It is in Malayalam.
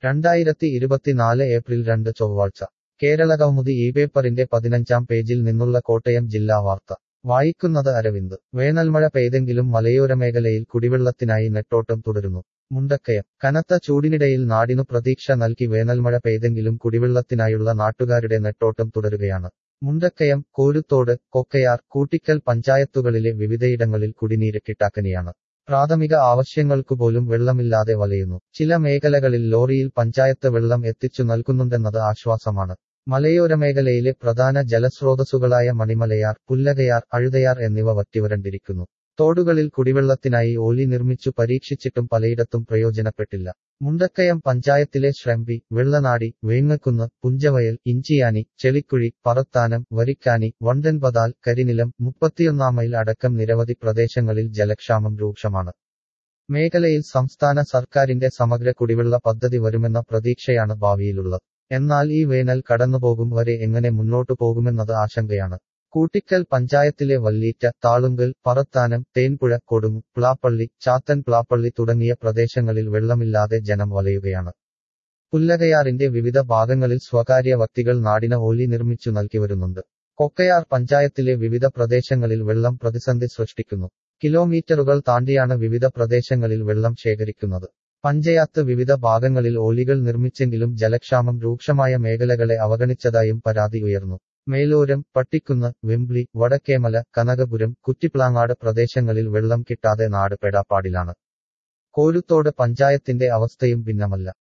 രണ്ടായിരത്തി ഇരുപത്തിനാല് ഏപ്രിൽ രണ്ട് ചൊവ്വാഴ്ച കേരളകൗമുദി ഈ പേപ്പറിന്റെ പതിനഞ്ചാം പേജിൽ നിന്നുള്ള കോട്ടയം ജില്ലാ വാർത്ത വായിക്കുന്നത് അരവിന്ദ് വേനൽമഴ പെയ്തെങ്കിലും മലയോരമേഖലയിൽ കുടിവെള്ളത്തിനായി നെട്ടോട്ടം തുടരുന്നു മുണ്ടക്കയം കനത്ത ചൂടിനിടയിൽ നാടിനു പ്രതീക്ഷ നൽകി വേനൽമഴ പെയ്തെങ്കിലും കുടിവെള്ളത്തിനായുള്ള നാട്ടുകാരുടെ നെട്ടോട്ടം തുടരുകയാണ് മുണ്ടക്കയം കോരുത്തോട് കൊക്കയാർ കൂട്ടിക്കൽ പഞ്ചായത്തുകളിലെ വിവിധയിടങ്ങളിൽ കുടിനീര് കിട്ടാക്കനിയാണ് പ്രാഥമിക ആവശ്യങ്ങൾക്കുപോലും വെള്ളമില്ലാതെ വലയുന്നു ചില മേഖലകളിൽ ലോറിയിൽ പഞ്ചായത്ത് വെള്ളം എത്തിച്ചു നൽകുന്നുണ്ടെന്നത് ആശ്വാസമാണ് മലയോര മേഖലയിലെ പ്രധാന ജലസ്രോതസ്സുകളായ മണിമലയാർ പുല്ലകയാർ അഴുതയാർ എന്നിവ വറ്റിവരണ്ടിരിക്കുന്നു തോടുകളിൽ കുടിവെള്ളത്തിനായി ഓലി നിർമ്മിച്ചു പരീക്ഷിച്ചിട്ടും പലയിടത്തും പ്രയോജനപ്പെട്ടില്ല മുണ്ടക്കയം പഞ്ചായത്തിലെ ശ്രംബി വെള്ളനാടി വേങ്ങക്കുന്ന് പുഞ്ചവയൽ ഇഞ്ചിയാനി ചെളിക്കുഴി പറത്താനം വരിക്കാനി വണ്ടൻപതാൽ കരിനിലം മുപ്പത്തിയൊന്നാം മൈൽ അടക്കം നിരവധി പ്രദേശങ്ങളിൽ ജലക്ഷാമം രൂക്ഷമാണ് മേഖലയിൽ സംസ്ഥാന സർക്കാരിന്റെ സമഗ്ര കുടിവെള്ള പദ്ധതി വരുമെന്ന പ്രതീക്ഷയാണ് ഭാവിയിലുള്ളത് എന്നാൽ ഈ വേനൽ കടന്നുപോകും വരെ എങ്ങനെ മുന്നോട്ടു പോകുമെന്നത് ആശങ്കയാണ് കൂട്ടിക്കൽ പഞ്ചായത്തിലെ വല്ലീറ്റ താളുങ്കൽ പറത്താനം തേൻപുഴ കൊടുങ്ങ് പ്ലാപ്പള്ളി ചാത്തൻ പ്ലാപ്പള്ളി തുടങ്ങിയ പ്രദേശങ്ങളിൽ വെള്ളമില്ലാതെ ജനം വലയുകയാണ് പുല്ലകയാറിന്റെ വിവിധ ഭാഗങ്ങളിൽ സ്വകാര്യ വ്യക്തികൾ നാടിന ഓലി നിർമ്മിച്ചു നൽകി വരുന്നുണ്ട് കൊക്കയാർ പഞ്ചായത്തിലെ വിവിധ പ്രദേശങ്ങളിൽ വെള്ളം പ്രതിസന്ധി സൃഷ്ടിക്കുന്നു കിലോമീറ്ററുകൾ താണ്ടിയാണ് വിവിധ പ്രദേശങ്ങളിൽ വെള്ളം ശേഖരിക്കുന്നത് പഞ്ചായത്ത് വിവിധ ഭാഗങ്ങളിൽ ഓലികൾ നിർമ്മിച്ചെങ്കിലും ജലക്ഷാമം രൂക്ഷമായ മേഖലകളെ അവഗണിച്ചതായും പരാതി ഉയർന്നു മേലൂരം പട്ടിക്കുന്ന് വെമ്പ്ലി വടക്കേമല കനകപുരം കുറ്റിപ്ലാങ്ങാട് പ്രദേശങ്ങളിൽ വെള്ളം കിട്ടാതെ നാട് പെടാപ്പാടിലാണ് കോരുത്തോട് പഞ്ചായത്തിന്റെ അവസ്ഥയും ഭിന്നമല്ല